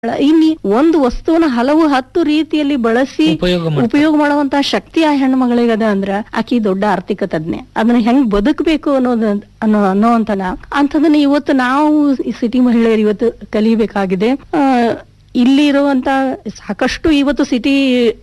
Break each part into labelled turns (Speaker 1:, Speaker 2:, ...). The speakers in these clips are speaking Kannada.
Speaker 1: ಇಲ್ಲಿ ಒಂದು ವಸ್ತುವನ್ನ ಹಲವು ಹತ್ತು ರೀತಿಯಲ್ಲಿ ಬಳಸಿ
Speaker 2: ಉಪಯೋಗ ಮಾಡ್ತಾರೆ.
Speaker 1: ಉಪಯೋಗ ಮಾಡುವಂತ ಶಕ್ತಿ ಆ ಹೆಣ್ಣು ಮಗಳಿಗದ ಅಂದ್ರ ಆಕಿ ದೊಡ್ಡ ಆರ್ಥಿಕ ತಜ್ಞೆ ಅದನ್ನ ಹೆಂಗ್ ಬದುಕಬೇಕು ಅನ್ನೋದು ಅನ್ನೋ ಅನ್ನೋವಂತಲ್ಲ ಅಂಥದನ್ನ ಇವತ್ತು ನಾವು ಈ ಸಿಟಿ ಮಹಿಳೆಯರು ಇವತ್ತು ಕಲಿಬೇಕಾಗಿದೆ ಆ, ಇಲ್ಲಿ ಇರುವಂತ ಸಾಕಷ್ಟು ಇವತ್ತು ಸಿಟಿ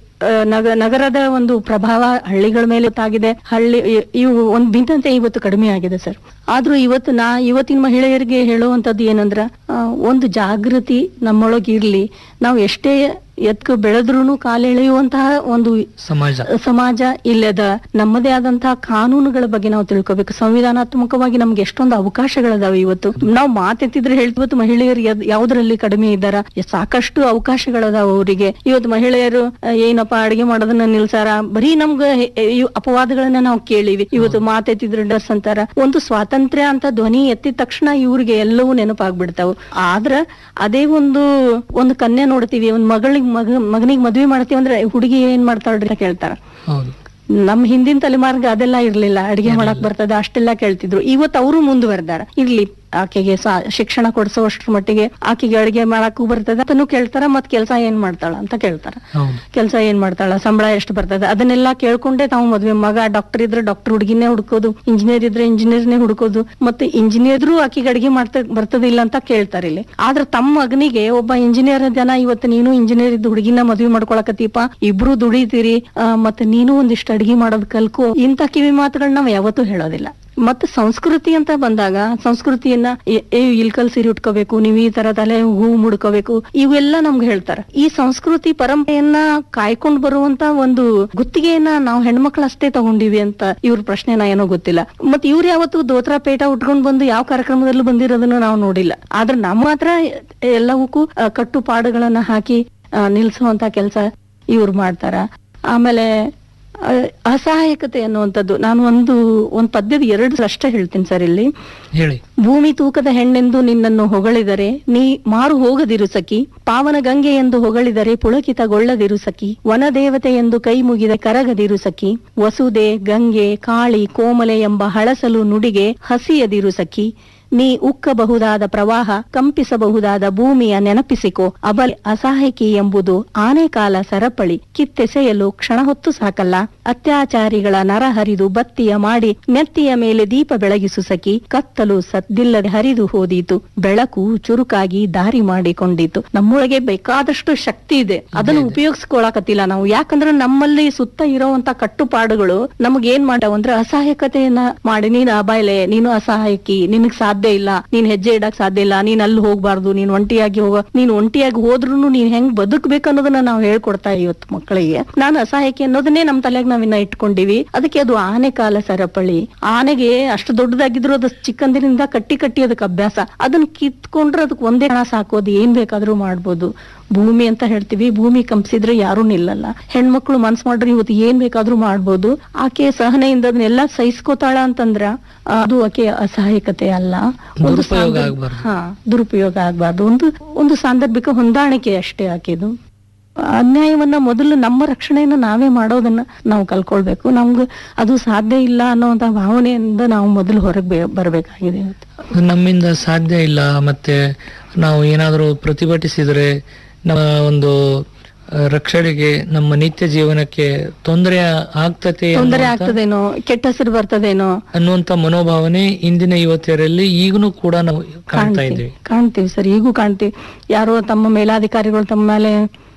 Speaker 1: ನಗ ನಗರದ ಒಂದು ಪ್ರಭಾವ ಹಳ್ಳಿಗಳ ಮೇಲೆ ಗೊತ್ತಾಗಿದೆ ಹಳ್ಳಿ ಇ- ಇವು ಒಂದು ಭಿನ್ನತೆ ಇವತ್ತು ಕಡಿಮೆ ಆಗಿದೆ ಸರ್ ಆದ್ರೂ ಇವತ್ತು ನಾ ಇವತ್ತಿನ ಮಹಿಳೆಯರಿಗೆ ಹೇಳುವಂತದ್ದು ಏನಂದ್ರ ಆ, ಒಂದು ಜಾಗೃತಿ ನಮ್ಮೊಳಗೆ ಇರ್ಲಿ ನಾವು ಎಷ್ಟೇ ಎತ್ಕ ಬೆಳೆದ್ರೂ ಕಾಲೆಳೆಯುವಂತಹ ಒಂದು
Speaker 2: ಸಮಾಜ
Speaker 1: ಸಮಾಜ ಇಲ್ಲದ ನಮ್ಮದೇ ಆದಂತಹ ಕಾನೂನುಗಳ ಬಗ್ಗೆ ನಾವು ತಿಳ್ಕೊಬೇಕು ಸಂವಿಧಾನಾತ್ಮಕವಾಗಿ ನಮ್ಗೆ ಎಷ್ಟೊಂದು ಅವಕಾಶಗಳಿದಾವೆ ಇವತ್ತು ನಾವು ಮಾತೆತ್ತಿದ್ರೆ ಹೇಳ್ತೀವಿ ಇವತ್ತು ಮಹಿಳೆಯರು ಯದ್- ಯಾವ್ದ್ರಲ್ಲಿ ಕಡಿಮೆ ಇದ್ದಾರ ಸಾಕಷ್ಟು ಅವಕಾಶಗಳದಾವ ಅವರಿಗೆ ಇವತ್ತು ಮಹಿಳೆಯರು ಆ, ಏನಪ್ಪಾ ಅಡಿಗೆ ಮಾಡೋದನ್ನ ನಿಲ್ಸಾರ ಬರೀ ನಮ್ಗ ಹೆ- ಇವ್ ಅಪವಾದಗಳನ್ನ ನಾವು ಕೇಳಿವಿ ಇವತ್ತು ಮಾತೆತ್ತಿದ್ರೆ ಡಸ್ ಅಂತಾರ ಒಂದು ಸ್ವಾತಂತ್ರ್ಯ ಅಂತ ಧ್ವನಿ ಎತ್ತಿದ ತಕ್ಷಣ ಇವ್ರಿಗೆ ಎಲ್ಲವೂ ನೆನಪಾಗ್ಬಿಡ್ತಾವ ಆದ್ರ ಅದೇ ಒಂದು ಒಂದು ಕನ್ಯೆ ನೋಡ್ತೀವಿ ಒಂದ್ ಮಗಳಿಗೆ ಮಗ ಮಗನಿಗೆ ಮದ್ವೆ ಮಾಡ್ತೀವಿ ಅಂದ್ರೆ ಹುಡುಗಿ ಏನ್ ಮಾಡ್ತಾಳ್ರಿ ಅಂತ ಕೇಳ್ತಾರ
Speaker 2: ಹೌದು
Speaker 1: ನಮ್ ಹಿಂದಿನ ತಲೆಮಾರ್ಗ ಅದೆಲ್ಲ ಇರ್ಲಿಲ್ಲ ಅಡಿಗೆ ಮಾಡಕ್ ಬರ್ತದ ಅಷ್ಟೆಲ್ಲ ಕೇಳ್ತಿದ್ರು ಇವತ್ತು ಅವರು ಮುಂದುವರೆದಾರ ಇರ್ಲಿ ಆಕೆಗೆ ಸಾ- ಶಿಕ್ಷಣ ಕೊಡ್ಸೋಷ್ಟ್ರ ಮಟ್ಟಿಗೆ ಆಕೆಗೆ ಅಡಿಗೆ ಮಾಡಕ್ಕೂ ಬರ್ತದ ಅದನ್ನು ಕೇಳ್ತಾರ ಮತ್ ಕೆಲ್ಸ ಏನ್ ಮಾಡ್ತಾಳ ಅಂತ ಕೇಳ್ತಾರ
Speaker 2: ಹೌದು
Speaker 1: ಕೆಲಸ ಏನ್ ಮಾಡ್ತಾಳ ಸಂಬಳ ಎಷ್ಟು ಬರ್ತದೆ ಅದನ್ನೆಲ್ಲ ಕೇಳ್ಕೊಂಡೆ ತಾವು ಮದ್ವೆ ಮಗ ಡಾಕ್ಟರ್ ಇದ್ರೆ ಡಾಕ್ಟರ್ ಹುಡುಗಿನೇ ಹುಡ್ಕೋದು ಇಂಜಿನಿಯರ್ ಇದ್ರೆ ಇಂಜಿನಿಯರ್ನೇ ಹುಡ್ಕೋದು ಮತ್ತೆ ಇಂಜಿನಿಯರ್ರು ಆಕಿಗೆ ಅಡಿಗೆ ಮಾಡ್ತಾ ಬರ್ತದಿಲ್ಲ ಅಂತ ಕೇಳ್ತಾರೆ ಇಲ್ಲಿ ಆದ್ರೆ ತಮ್ಮ ಮಗನಿಗೆ ಒಬ್ಬ ಇಂಜಿನಿಯರ್ ಜನ ಇವತ್ತು ನೀನು ಇಂಜಿನಿಯರ್ ಇದ್ದು ಹುಡುಗಿನ ಮದ್ವೆ ಮಾಡ್ಕೊಳಕತ್ತೀಪ ಇಬ್ರು ದುಡಿತೀರಿ ಆ, ಮತ್ತೆ ನೀನು ಒಂದಿಷ್ಟು ಅಡಿಗೆ ಮಾಡೋದ್ ಕಲ್ಕೋ ಇಂತ ಕಿವಿ ಮಾತುಗಳನ್ನ ನಾವು ಯಾವತ್ತೂ ಹೇಳೋದಿಲ್ಲ ಮತ್ತೆ ಸಂಸ್ಕೃತಿ ಅಂತ ಬಂದಾಗ ಸಂಸ್ಕೃತಿಯನ್ನ ಏ- ಏ ಇಲ್ಕಲ್ ಸೀರೆ ಉಟ್ಕೋಬೇಕು ನೀವು ಈ ತರ ತಲೆ ಹೂ ಮುಡ್ಕೋಬೇಕು ಇವೆಲ್ಲ ನಮ್ಗೆ ಹೇಳ್ತಾರೆ ಈ ಸಂಸ್ಕೃತಿ ಪರಂಪರೆಯನ್ನ ಕಾಯ್ಕೊಂಡ್ ಬರುವಂತ ಒಂದು ಗುತ್ತಿಗೆಯನ್ನ ನಾವು ಹೆಣ್ಮಕ್ಳು ಅಷ್ಟೇ ತಗೊಂಡಿವಿ ಅಂತ ಇವ್ರ ಪ್ರಶ್ನೆನ ಏನೋ ಗೊತ್ತಿಲ್ಲ ಮತ್ ಇವ್ರು ಯಾವತ್ತು ದೋತ್ರ ಪೇಟ ಉಟ್ಕೊಂಡ್ ಬಂದು ಯಾವ ಕಾರ್ಯಕ್ರಮದಲ್ಲೂ ಬಂದಿರೋದನ್ನ ನಾವು ನೋಡಿಲ್ಲ ಆದ್ರೆ ನಮ್ಮ ಮಾತ್ರ ಎಲ್ಲವಕ್ಕೂ ಆ, ಕಟ್ಟುಪಾಡುಗಳನ್ನ ಹಾಕಿ ಆ, ನಿಲ್ಸುವಂತ ಕೆಲಸ ಇವ್ರು ಮಾಡ್ತಾರ ಆಮೇಲೆ ಆ, ಅಸಹಾಯಕತೆ ಅನ್ನುವಂಥದ್ದು ನಾನು ಒಂದು ಒಂದ್ ಪದ್ಯದ ಎರಡು ಅಷ್ಟೇ ಹೇಳ್ತೀನಿ ಸರ್ ಇಲ್ಲಿ
Speaker 2: ಹೇಳಿ
Speaker 1: ಭೂಮಿ ತೂಕದ ಹೆಣ್ಣೆಂದು ನಿನ್ನನ್ನು ಹೊಗಳಿದರೆ ನೀ ಮಾರು ಹೋಗದಿರು ಸಖಿ ಪಾವನ ಗಂಗೆ ಎಂದು ಹೊಗಳಿದರೆ ಪುಳಕಿತಗೊಳ್ಳದಿರು ಸಖಿ ವನದೇವತೆ ಎಂದು ಕೈ ಮುಗಿದ ಕರಗದಿರು ಸಖಿ ವಸುದೆ ಗಂಗೆ ಕಾಳಿ ಕೋಮಲೆ ಎಂಬ ಹಳಸಲು ನುಡಿಗೆ ಹಸಿಯದಿರು ಸಖಿ ನೀ ಉಕ್ಕಬಹುದಾದ ಪ್ರವಾಹ ಕಂಪಿಸಬಹುದಾದ ಭೂಮಿಯ ನೆನಪಿಸಿಕೋ ಅಬಲ್ ಅಸಹಾಯಕಿ ಎಂಬುದು ಆನೆಕಾಲ ಸರಪಳಿ ಕಿತ್ತೆಸೆಯಲು ಕ್ಷಣ ಹೊತ್ತು ಸಾಕಲ್ಲ ಅತ್ಯಾಚಾರಿಗಳ ನರ ಹರಿದು ಬತ್ತಿಯ ಮಾಡಿ ನೆತ್ತಿಯ ಮೇಲೆ ದೀಪ ಬೆಳಗಿಸು ಸಖಿ ಕತ್ತಲು ಸದ್ದಿಲ್ಲದೆ ಹರಿದು ಹೋದೀತು ಬೆಳಕು ಚುರುಕಾಗಿ ದಾರಿ ಮಾಡಿಕೊಂಡಿತು ನಮ್ಮೊಳಗೆ ಬೇಕಾದಷ್ಟು ಶಕ್ತಿ ಇದೆ ಅದನ್ನು ಉಪಯೋಗಿಸ್ಕೊಳಕತ್ತಿಲ್ಲ ನಾವು ಯಾಕಂದ್ರೆ ನಮ್ಮಲ್ಲಿ ಸುತ್ತ ಇರುವಂತ ಕಟ್ಟುಪಾಡುಗಳು ನಮಗ್ ಏನ್ ಮಾಡಾವ ಅಂದ್ರೆ ಅಸಹಾಯಕತೆಯನ್ನ ಮಾಡಿ ನೀನ್ ಅಬಾಯ್ಲೆ ನೀನು ಅಸಹಾಯಕಿ ನಿನಗ್ ಸಾಧ್ಯ ಇಲ್ಲ ನೀನ್ ಹೆಜ್ಜೆ ಇಡಕ್ ಸಾಧ್ಯ ಇಲ್ಲ ನೀನ್ ಅಲ್ಲಿ ಹೋಗ್ಬಾರ್ದು ನೀನ್ ಒಂಟಿಯಾಗಿ ಹೋಗ ನೀನ್ ಒಂಟಿಯಾಗಿ ಹೋದ್ರುನು ನೀನ್ ಹೆಂಗ್ ಬದುಕ್ಬೇಕು ಅನ್ನೋದನ್ನ ನಾವು ಹೇಳ್ಕೊಡ್ತಾ ಇವತ್ತು ಮಕ್ಕಳಿಗೆ ನಾನು ಅಸಹಾಯಕಿ ಅನ್ನೋದನ್ನೇ ನಮ್ ತಲೆಗೆ ನಾವಿನ್ನ ಇಟ್ಕೊಂಡಿವಿ ಅದಕ್ಕೆ ಅದು ಆನೆ ಕಾಲ ಸರಪಳಿ ಆನೆಗೆ ಅಷ್ಟು ದೊಡ್ಡದಾಗಿದ್ರು ಅದು ಚಿಕ್ಕಂದಿನಿಂದ ಕಟ್ಟಿ ಕಟ್ಟಿ ಅದಕ್ಕೆ ಅಭ್ಯಾಸ ಅದನ್ನ ಕಿತ್ಕೊಂಡ್ರೆ ಅದಕ್ಕೆ ಒಂದೇ ಹಣ ಸಾಕೋದು ಏನ್ ಬೇಕಾದ್ರೂ ಮಾಡ್ಬೋದು ಭೂಮಿ ಅಂತ ಹೇಳ್ತೀವಿ ಭೂಮಿ ಕಂಪಿಸಿದ್ರೆ ಯಾರು ನಿಲ್ಲಲ್ಲ ಹೆಣ್ಮಕ್ಳು ಮನ್ಸ್ ಮಾಡ್ರೆ ಇವತ್ತು ಏನ್ ಬೇಕಾದ್ರೂ ಮಾಡ್ಬೋದು ಆಕೆ ಸಹನೆಯಿಂದ ಅದನ್ನೆಲ್ಲ ಸಹಿಸ್ಕೋತಾಳ ಅಂತಂದ್ರ ಆ, ಅದು ಆಕೆ ಅಸಹಾಯಕತೆ ಅಲ್ಲ ಒಂದು
Speaker 2: ದುರುಪಯೋಗ
Speaker 1: ಸಾಂದರ್ಭ-
Speaker 2: ಆಗ್ಬಾರ್ದು.
Speaker 1: ಹಾ ದುರುಪಯೋಗ ಆಗ್ಬಾರ್ದು ಒಂದು ಒಂದು ಸಾಂದರ್ಭಿಕ ಹೊಂದಾಣಿಕೆ ಅಷ್ಟೇ ಆಕೆದು ಅನ್ಯಾಯವನ್ನ ಮೊದಲು ನಮ್ಮ ರಕ್ಷಣೆಯನ್ನ ನಾವೇ ಮಾಡೋದನ್ನ ನಾವು ಕಲ್ಕೊಳ್ಬೇಕು ನಮ್ಗೆ ಅದು ಸಾಧ್ಯ ಇಲ್ಲ ಅನ್ನೋಂತ ಭಾವನೆಯಿಂದ ನಾವು ಮೊದಲು ಹೊರಗೆ ಬರಬೇಕಾಗಿದೆ ಇವತ್ತು
Speaker 2: ನಮ್ಮಿಂದ ಸಾಧ್ಯ ಇಲ್ಲ ಮತ್ತೆ ನಾವು ಏನಾದರೂ ಪ್ರತಿಭಟಿಸಿದ್ರೆ ನಮ್ಮ ಒಂದು ಆ, ರಕ್ಷಣೆಗೆ ನಮ್ಮ ನಿತ್ಯ ಜೀವನಕ್ಕೆ ತೊಂದರೆ ಆಗ್ತತೆ
Speaker 1: ತೊಂದರೆ
Speaker 2: ಅನ್ನುವಂತ-
Speaker 1: ಆಗ್ತದೇನೋ ಕೆಟ್ಟ ಹೆಸರು ಬರ್ತದೇನೋ
Speaker 2: ಅನ್ನುವಂತ ಮನೋಭಾವನೆ ಇಂದಿನ ಯುವತಿಯರಲ್ಲಿ ಈಗಲೂ ಕೂಡ ನಾವು ಕಾಣ್ತಾ
Speaker 1: ಕಾಣ್ತೀವಿ
Speaker 2: ಇದ್ದೀವಿ
Speaker 1: ಕಾಣ್ತೀವಿ ಸರ್ ಈಗೂ ಕಾಣ್ತೀವಿ ಯಾರೋ ತಮ್ಮ ಮೇಲಾಧಿಕಾರಿಗಳು ತಮ್ಮ ಮೇಲೆ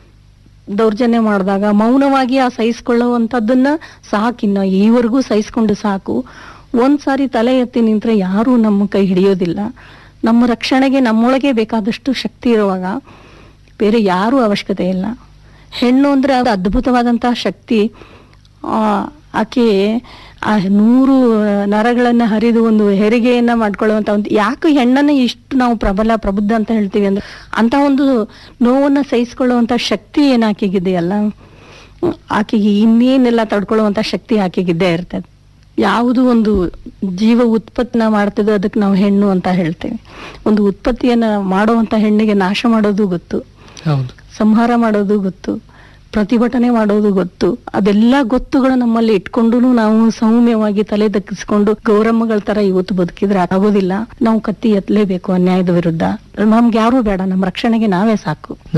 Speaker 1: ದೌರ್ಜನ್ಯ ಮಾಡಿದಾಗ ಮೌನವಾಗಿ ಆ ಸಹಿಸ್ಕೊಳ್ಳುವಂಥದ್ದನ್ನ ಸಾಕಿನ್ನ ಈವರೆಗೂ ಸಹಿಸ್ಕೊಂಡು ಸಾಕು ಒಂದ್ ಸಾರಿ ತಲೆ ಎತ್ತಿ ನಿಂತ್ರೆ ಯಾರೂ ನಮ್ಮ ಕೈ ಹಿಡಿಯೋದಿಲ್ಲ ನಮ್ಮ ರಕ್ಷಣೆಗೆ ನಮ್ಮೊಳಗೆ ಬೇಕಾದಷ್ಟು ಶಕ್ತಿ ಇರುವಾಗ ಬೇರೆ ಯಾರೂ ಅವಶ್ಯಕತೆ ಇಲ್ಲ ಹೆಣ್ಣು ಅಂದ್ರೆ ಅದು ಅದ್ಭುತವಾದಂತಹ ಶಕ್ತಿ ಆ, ಆಕೆ ಆ ನೂರು ನರಗಳನ್ನ ಹರಿದು ಒಂದು ಹೆರಿಗೆಯನ್ನ ಮಾಡ್ಕೊಳ್ಳುವಂತ ಒಂದು ಯಾಕೆ ಹೆಣ್ಣನ್ನ ಇಷ್ಟು ನಾವು ಪ್ರಬಲ ಪ್ರಬುದ್ಧ ಅಂತ ಹೇಳ್ತೀವಿ ಅಂದ್ರೆ ಅಂತ ಒಂದು ನೋವನ್ನ ಸಹಿಸ್ಕೊಳ್ಳುವಂತ ಶಕ್ತಿ ಏನ್ ಆಕೆಗಿದೆಯಲ್ಲ ಹ್ಮ್, ಆಕೆಗೆ ಇನ್ನೇನೆಲ್ಲ ತಡ್ಕೊಳ್ಳುವಂತ ಶಕ್ತಿ ಆಕೆಗಿದ್ದೇ ಇರ್ತದೆ ಯಾವುದು ಒಂದು ಜೀವ ಉತ್ಪತ್ತಿನ ಮಾಡ್ತದೋ ಅದಕ್ಕೆ ನಾವು ಹೆಣ್ಣು ಅಂತ ಹೇಳ್ತೇವೆ ಒಂದು ಉತ್ಪತ್ತಿಯನ್ನ ಮಾಡುವಂತ ಹೆಣ್ಣಿಗೆ ನಾಶ ಮಾಡೋದು ಗೊತ್ತು
Speaker 2: ಹೌದು
Speaker 1: ಸಂಹಾರ ಮಾಡೋದು ಗೊತ್ತು ಪ್ರತಿಭಟನೆ ಮಾಡೋದು ಗೊತ್ತು ಅದೆಲ್ಲ ಗೊತ್ತುಗಳು ನಮ್ಮಲ್ಲಿ ಇಟ್ಕೊಂಡು ನಾವು ಸೌಮ್ಯವಾಗಿ ತಲೆ ದಕ್ಕಿಸ್ಕೊಂಡು ಗೌರಮ್ಮಗಳ ತರ ಇವತ್ತು ಬದುಕಿದ್ರೆ ಆಗೋದಿಲ್ಲ ನಾವು ಕತ್ತಿ ಎತ್ತಲೇಬೇಕು ಅನ್ಯಾಯದ ವಿರುದ್ಧ ನಮ್ಗೆ ಯಾರು ಬೇಡ ನಮ್ಮ ರಕ್ಷಣೆಗೆ ನಾವೇ ಸಾಕು